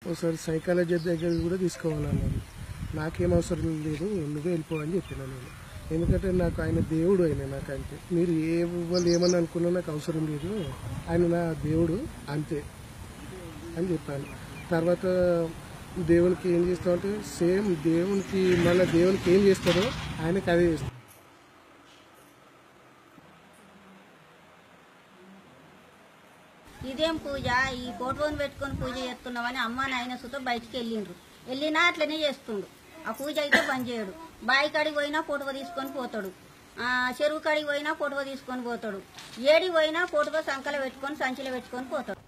ఒకసారి సైకాలజీ దగ్గర కూడా తీసుకోవాలన్నారు నాకేం అవసరం లేదు నువ్వే వెళ్ళిపో అని చెప్పిన నేను ఎందుకంటే నాకు ఆయన దేవుడు ఆయన నాకంటే మీరు ఏ వాళ్ళు ఏమని అనుకున్నా నాకు అవసరం లేదు ఆయన నా దేవుడు అంతే అని చెప్పాను తర్వాత దేవునికి ఏం చేస్తామంటే సేమ్ దేవునికి మళ్ళీ దేవునికి ఏం చేస్తారో ఆయనకి అదే చేస్తాం ఇదేం పూజ ఈ ఫోటోని పెట్టుకొని పూజ చేస్తున్నామని అమ్మ నాయన సుతో బయటికి వెళ్ళిండ్రు వెళ్ళినా అట్లనే చేస్తుండు ఆ పూజ అయితే బంద్ చేయడు బావి కాడికి పోయినా ఫోటో తీసుకొని పోతాడు ఆ చెరువు కాడికి పోయినా ఫోటో తీసుకొని పోతాడు ఏడికి పోయినా ఫోటో సంకల పెట్టుకొని సంచిలో పెట్టుకొని పోతాడు